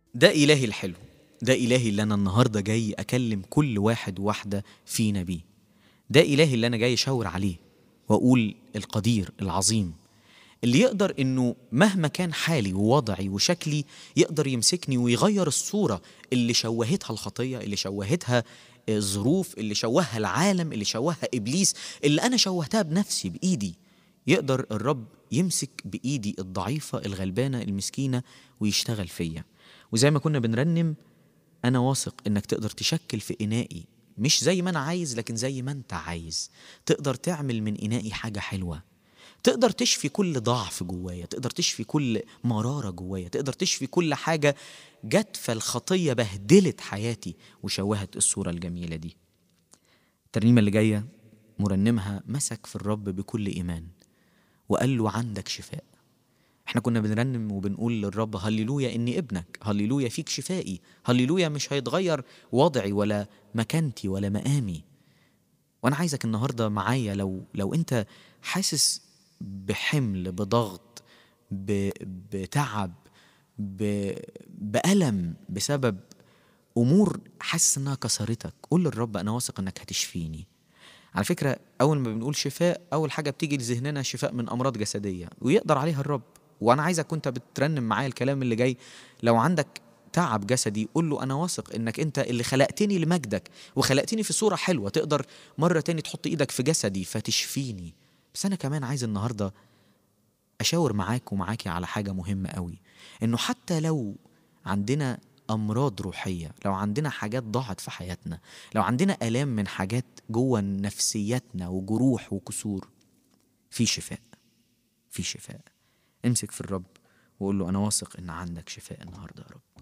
ده إلهي الحلو ده إلهي اللي أنا النهاردة جاي أكلم كل واحد وواحدة فينا بيه ده إلهي اللي أنا جاي أشاور عليه وأقول القدير العظيم اللي يقدر إنه مهما كان حالي ووضعي وشكلي يقدر يمسكني ويغير الصورة اللي شوهتها الخطية اللي شوهتها الظروف اللي شوهها العالم اللي شوهها إبليس اللي أنا شوهتها بنفسي بإيدي يقدر الرب يمسك بإيدي الضعيفة الغلبانة المسكينة ويشتغل فيا وزي ما كنا بنرنم أنا واثق إنك تقدر تشكل في إنائي مش زي ما أنا عايز لكن زي ما أنت عايز تقدر تعمل من إنائي حاجة حلوة تقدر تشفي كل ضعف جوايا تقدر تشفي كل مرارة جوايا تقدر تشفي كل حاجة جت فالخطية بهدلت حياتي وشوهت الصورة الجميلة دي الترنيمة اللي جاية مرنمها مسك في الرب بكل إيمان وقال له عندك شفاء احنا كنا بنرنم وبنقول للرب هللويا اني ابنك هللويا فيك شفائي هللويا مش هيتغير وضعي ولا مكانتي ولا مقامي وانا عايزك النهارده معايا لو لو انت حاسس بحمل بضغط ب- بتعب ب- بألم بسبب امور حاسس انها كسرتك قول للرب انا واثق انك هتشفيني على فكره اول ما بنقول شفاء اول حاجه بتيجي لذهننا شفاء من امراض جسديه ويقدر عليها الرب وانا عايزك وانت بترنم معايا الكلام اللي جاي لو عندك تعب جسدي قول له انا واثق انك انت اللي خلقتني لمجدك وخلقتني في صوره حلوه تقدر مره تاني تحط ايدك في جسدي فتشفيني بس انا كمان عايز النهارده اشاور معاك ومعاكي على حاجه مهمه قوي انه حتى لو عندنا امراض روحيه لو عندنا حاجات ضاعت في حياتنا لو عندنا الام من حاجات جوه نفسياتنا وجروح وكسور في شفاء في شفاء امسك في الرب وقول له انا واثق ان عندك شفاء النهارده يا رب